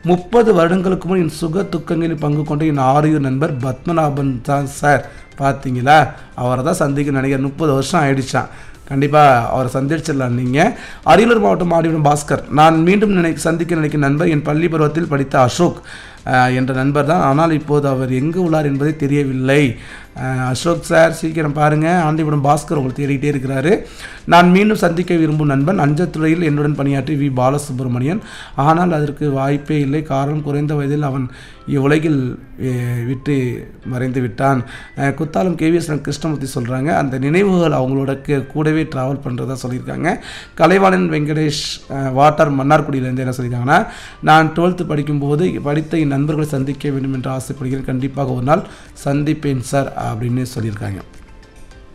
முப்பது வருடங்களுக்கு முன் என் சுக துக்கங்களில் பங்கு கொண்ட என் ஆரியூர் நண்பர் பத்மநாபன் தான் சார் பார்த்தீங்களா அவரை தான் சந்திக்க நினைக்கிறேன் முப்பது வருஷம் ஆயிடுச்சான் கண்டிப்பாக அவரை சந்திச்சிடலாம் நீங்கள் அரியலூர் மாவட்டம் ஆடிவிடும் பாஸ்கர் நான் மீண்டும் நினை சந்திக்க நினைக்கும் நண்பர் என் பள்ளி பருவத்தில் படித்த அசோக் அஹ், என்ற நண்பர் தான் ஆனால் இப்போது அவர் எங்கு உள்ளார் என்பதை தெரியவில்லை அஹ், அசோக் சார் சீக்கிரம் பாருங்கள் ஆண்டிவிடும் பாஸ்கர் உங்களை தேடிக்கிட்டே இருக்கிறாரு நான் மீண்டும் சந்திக்க விரும்பும் நண்பன் அஞ்சத்துறையில் என்னுடன் பணியாற்றி வி பாலசுப்ரமணியன் ஆனால் அதற்கு வாய்ப்பே இல்லை காரணம் குறைந்த வயதில் அவன் இவ்வுலகில் அஹ், விட்டு மறைந்து விட்டான் அஹ், குத்தாலம் கேவிஎஸ் கிருஷ்ணமூர்த்தி சொல்கிறாங்க அந்த நினைவுகள் அவங்களோட கு- கூடவே ட்ராவல் பண்ணுறதா சொல்லியிருக்காங்க கலைவாணன் வெங்கடேஷ் அஹ், வாட்டர் மன்னார்குடியிலேருந்து என்ன சொல்லியிருக்காங்கன்னா நான் டுவெல்த்து படிக்கும்போது படித்த என் நண்பர்களை சந்திக்க வேண்டும் என்று ஆசைப்படுகிறேன் கண்டிப்பாக ஒரு நாள் சந்திப்பேன் சார் அப்படின்னு சொல்லியிருக்காங்க